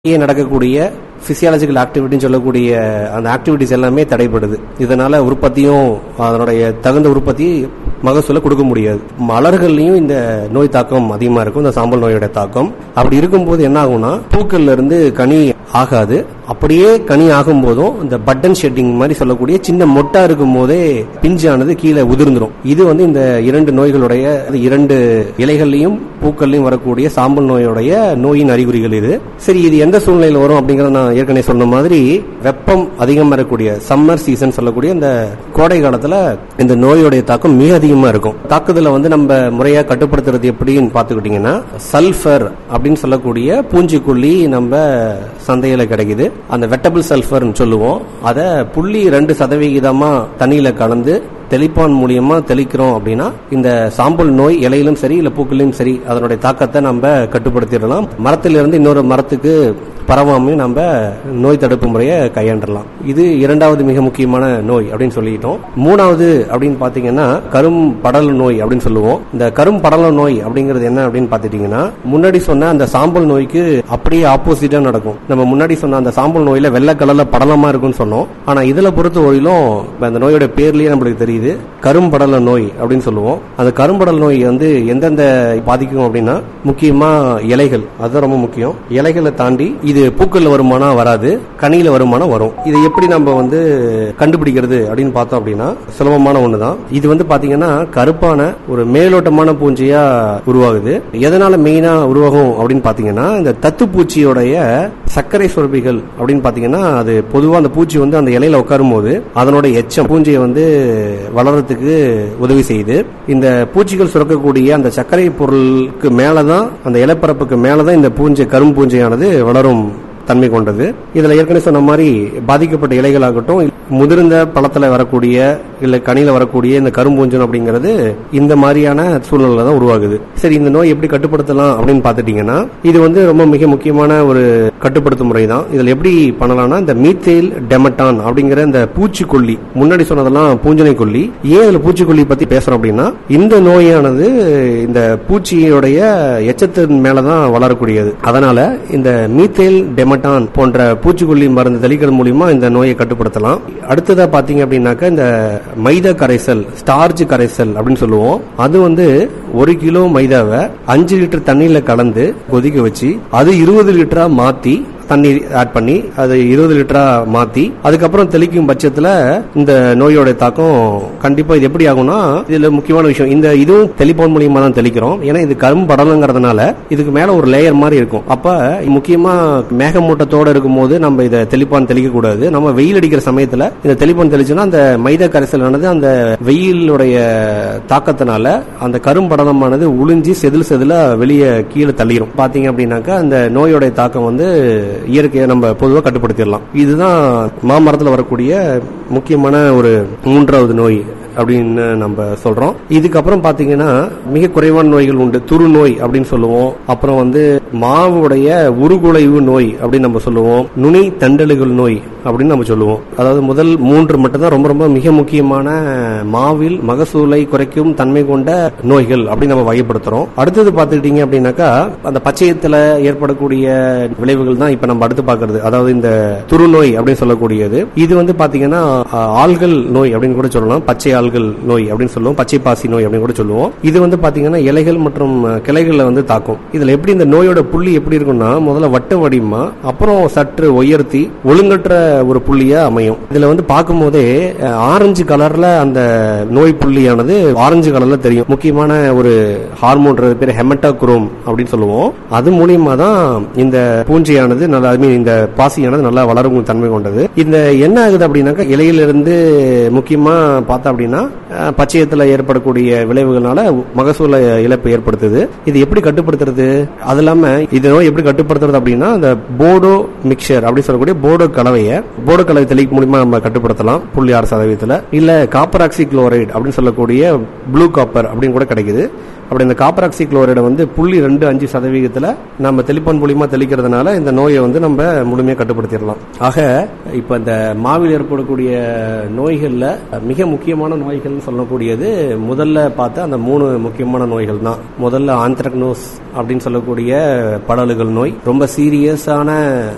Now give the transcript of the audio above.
இங்கே நடக்கக்கூடிய பிசியாலஜிக்கல் ஆக்டிவிட்டின்னு சொல்லக்கூடிய அந்த ஆக்டிவிட்டிஸ் எல்லாமே தடைபடுது இதனால உற்பத்தியும் அதனுடைய தகுந்த உற்பத்தி மகசூலை கொடுக்க முடியாது மலர்கள்லயும் இந்த நோய் தாக்கம் அதிகமா இருக்கும் இந்த சாம்பல் நோயோட தாக்கம் அப்படி இருக்கும்போது என்ன ஆகும்னா பூக்கள்ல இருந்து கனி ஆகாது அப்படியே கனி ஆகும் போதும் இந்த பட்டன் ஷெட்டிங் மாதிரி சொல்லக்கூடிய சின்ன மொட்டா இருக்கும் போதே பிஞ்சானது கீழே உதிர்ந்துரும் இது வந்து இந்த இரண்டு நோய்களுடைய அது இரண்டு இலைகள்லயும் பூக்கள்லயும் வரக்கூடிய சாம்பல் நோயுடைய நோயின் அறிகுறிகள் இது சரி இது எந்த சூழ்நிலையில் வரும் அப்படிங்கறத நான் ஏற்கனவே சொன்ன மாதிரி வெப்பம் அதிகமா இருக்கக்கூடிய சம்மர் சீசன் சொல்லக்கூடிய இந்த கோடை காலத்துல இந்த நோயுடைய தாக்கம் மிக அதிகமா இருக்கும் தாக்குதலை வந்து நம்ம முறையா கட்டுப்படுத்துறது எப்படின்னு பாத்துக்கிட்டீங்கன்னா சல்ஃபர் அப்படின்னு சொல்லக்கூடிய பூஞ்சிக்கொல்லி நம்ம சந்தையில கிடைக்குது அந்த வெட்டபிள் சல்ஃபர்னு சொல்லுவோம் அதை புள்ளி ரெண்டு சதவிகிதமா தண்ணியில கலந்து தெளிப்பான் மூலியமா தெளிக்கிறோம் அப்படின்னா இந்த சாம்பல் நோய் இலையிலும் சரி இல்ல பூக்களிலும் சரி அதனுடைய தாக்கத்தை நம்ம கட்டுப்படுத்திடலாம் மரத்திலிருந்து இன்னொரு மரத்துக்கு பரவாம நம்ம நோய் தடுப்பு முறையை கையாண்டலாம் இது இரண்டாவது மிக முக்கியமான நோய் அப்படின்னு சொல்லிட்டோம் மூணாவது அப்படின்னு பாத்தீங்கன்னா கரும் படல நோய் அப்படின்னு சொல்லுவோம் இந்த கரும் படல நோய் அப்படிங்கிறது என்ன அப்படின்னு பாத்துட்டீங்கன்னா முன்னாடி சொன்ன அந்த சாம்பல் நோய்க்கு அப்படியே ஆப்போசிட்டா நடக்கும் நம்ம முன்னாடி சொன்ன அந்த சாம்பல் நோயில வெள்ளை கலர்ல படலமா இருக்கும்னு சொன்னோம் ஆனா இதுல பொறுத்த வரையிலும் அந்த நோயோட பேர்லயே நம்மளுக்கு தெரியுது கரும்படல நோய் அப்படின்னு சொல்லுவோம் அந்த கரும்படல் நோய் வந்து எந்தெந்த பாதிக்கும் அப்படின்னா முக்கியமா இலைகள் அதுதான் ரொம்ப முக்கியம் இலைகளை தாண்டி இது பூக்கள்ல வருமானா வராது கனியில வருமானா வரும் இதை எப்படி நம்ம வந்து கண்டுபிடிக்கிறது அப்படின்னு பார்த்தோம் அப்படின்னா சுலபமான ஒண்ணுதான் இது வந்து பாத்தீங்கன்னா கருப்பான ஒரு மேலோட்டமான பூஞ்சியா உருவாகுது எதனால மெயினா உருவாகும் அப்படின்னு பாத்தீங்கன்னா இந்த தத்துப்பூச்சியோடைய சர்க்கரை சுரப்பிகள் அப்படின்னு பாத்தீங்கன்னா அது பொதுவா அந்த பூச்சி வந்து அந்த இலையில உட்காரும் போது அதனோட எச்சம் பூஞ்சியை வந்து வளர்றதுக்கு உதவி செய்யுது இந்த பூச்சிகள் சுரக்கக்கூடிய அந்த சர்க்கரை பொருளுக்கு மேலதான் அந்த இலப்பரப்புக்கு மேலதான் இந்த பூஞ்சை கரும் பூஞ்சையானது வளரும் தன்மை கொண்டது இதுல ஏற்கனவே சொன்ன மாதிரி பாதிக்கப்பட்ட இலைகளாகட்டும் முதிர்ந்த பழத்துல வரக்கூடிய இல்ல கனியில வரக்கூடிய இந்த கரும்பூஞ்சன் அப்படிங்கிறது இந்த மாதிரியான சூழ்நிலை தான் உருவாகுது சரி இந்த நோய் எப்படி கட்டுப்படுத்தலாம் அப்படின்னு பாத்துட்டீங்கன்னா இது வந்து ரொம்ப மிக முக்கியமான ஒரு கட்டுப்படுத்தும் முறை தான் இதுல எப்படி பண்ணலாம்னா இந்த மீத்தேல் டெமட்டான் அப்படிங்கிற இந்த பூச்சிக்கொல்லி முன்னாடி சொன்னதெல்லாம் பூஞ்சனை கொல்லி ஏன் இதுல பூச்சிக்கொல்லி பத்தி பேசுறோம் அப்படின்னா இந்த நோயானது இந்த பூச்சியோடைய எச்சத்தின் மேலதான் வளரக்கூடியது அதனால இந்த மீத்தேல் டெமட்டான் போன்ற பூச்சிக்கொல்லி மருந்து தெளிக்கிறது மூலியமா இந்த நோயை கட்டுப்படுத்தலாம் அடுத்ததா பாத்தீங்க அப்படின்னாக்கா இந்த மைதா கரைசல் ஸ்டார்ச் கரைசல் அப்படின்னு சொல்லுவோம் அது வந்து ஒரு கிலோ மைதாவை அஞ்சு லிட்டர் தண்ணியில கலந்து கொதிக்க வச்சு அது இருபது லிட்டரா மாத்தி தண்ணி ஆட் பண்ணி அது இருபது லிட்டரா மாத்தி அதுக்கப்புறம் தெளிக்கும் பட்சத்துல இந்த நோயோட தாக்கம் கண்டிப்பா இது எப்படி ஆகும்னா இதுல முக்கியமான விஷயம் இந்த இதுவும் தெளிப்பான் மூலியமா தான் தெளிக்கிறோம் ஏன்னா இது கரும் படலங்கிறதுனால இதுக்கு மேல ஒரு லேயர் மாதிரி இருக்கும் அப்ப முக்கியமா மேகமூட்டத்தோட இருக்கும் போது நம்ம இதை தெளிப்பான் தெளிக்க கூடாது நம்ம வெயில் அடிக்கிற சமயத்துல இந்த தெளிப்பான் தெளிச்சோம்னா அந்த மைதா கரைசலானது அந்த வெயிலுடைய தாக்கத்தினால அந்த கரும் படலமானது உளிஞ்சி செதில் செதில வெளியே கீழே தள்ளிடும் பாத்தீங்க அப்படின்னாக்கா அந்த நோயோட தாக்கம் வந்து இயற்கையை நம்ம பொதுவாக கட்டுப்படுத்திடலாம் இதுதான் மாமரத்தில் வரக்கூடிய முக்கியமான ஒரு மூன்றாவது நோய் அப்படின்னு நம்ம சொல்றோம் இதுக்கப்புறம் பாத்தீங்கன்னா மிக குறைவான நோய்கள் உண்டு துரு நோய் அப்படின்னு சொல்லுவோம் அப்புறம் வந்து மாவுடைய உருகுலைவு நோய் அப்படின்னு நம்ம சொல்லுவோம் நுனி தண்டலுகள் நோய் அப்படின்னு நம்ம சொல்லுவோம் அதாவது முதல் மூன்று மட்டும்தான் ரொம்ப ரொம்ப மிக முக்கியமான மாவில் மகசூலை குறைக்கும் தன்மை கொண்ட நோய்கள் அப்படின்னு நம்ம வகைப்படுத்துறோம் அடுத்தது பார்த்துக்கிட்டீங்க அப்படின்னாக்கா அந்த பச்சையத்துல ஏற்படக்கூடிய விளைவுகள் தான் இப்ப நம்ம அடுத்து பாக்குறது அதாவது இந்த துரு நோய் அப்படின்னு சொல்லக்கூடியது இது வந்து பாத்தீங்கன்னா ஆள்கள் நோய் அப்படின்னு கூட சொல்லலாம் பச்சை ஆள்கள் நோய் அப்படின்னு சொல்லுவோம் பச்சை பாசி நோய் அப்படின்னு கூட சொல்லுவோம் இது வந்து பாத்தீங்கன்னா இலைகள் மற்றும் கிளைகளை வந்து தாக்கும் இதுல எப்படி இந்த நோயோட புள்ளி எப்படி இருக்கும்னா முதல்ல வட்ட வடிவமா அப்புறம் சற்று உயர்த்தி ஒழுங்கற்ற ஒரு புள்ளியா அமையும் இதுல வந்து பார்க்கும் போதே ஆரஞ்சு கலர்ல அந்த நோய் புள்ளியானது ஆரஞ்சு கலர்ல தெரியும் முக்கியமான ஒரு ஹார்மோன் பேர் ஹெமட்டாக்ரோம் அப்படின்னு சொல்லுவோம் அது மூலியமா தான் இந்த பூஞ்சையானது நல்லா ஐ மீன் இந்த பாசியானது நல்லா வளரும் தன்மை கொண்டது இந்த என்ன ஆகுது அப்படின்னாக்கா இலையிலிருந்து முக்கியமா பார்த்தா அப்படின்னா பச்சையத்துல ஏற்படக்கூடிய விளைவுகளால மகசூல இழப்பு ஏற்படுத்துது இது எப்படி கட்டுப்படுத்துறது அது இல்லாம இது நோய் எப்படி கட்டுப்படுத்துறது அப்படின்னா இந்த போடோ மிக்சர் அப்படின்னு சொல்லக்கூடிய போடோ கலவையை போடோ கலவை தெளிக்க மூலியமா நம்ம கட்டுப்படுத்தலாம் புள்ளி ஆறு சதவீதத்துல இல்ல காப்பர் ஆக்சி குளோரைடு அப்படின்னு சொல்லக்கூடிய ப்ளூ காப்பர் அப்படின்னு கூட கிடைக்குது அப்படி இந்த காப்பர் ஆக்சி குளோரைடை வந்து புள்ளி ரெண்டு அஞ்சு சதவீதத்துல நம்ம தெளிப்பான் மூலியமா தெளிக்கிறதுனால இந்த நோயை வந்து நம்ம முழுமையா கட்டுப்படுத்திடலாம் ஆக இப்ப இந்த மாவில் ஏற்படக்கூடிய நோய்கள்ல மிக முக்கியமான நோய்கள்னு சொல்லக்கூடியது முதல்ல பார்த்த அந்த மூணு முக்கியமான நோய்கள் தான் முதல்ல ஆந்த்ரக்னோஸ் அப்படின்னு சொல்லக்கூடிய படலுகள் நோய் ரொம்ப சீரியஸான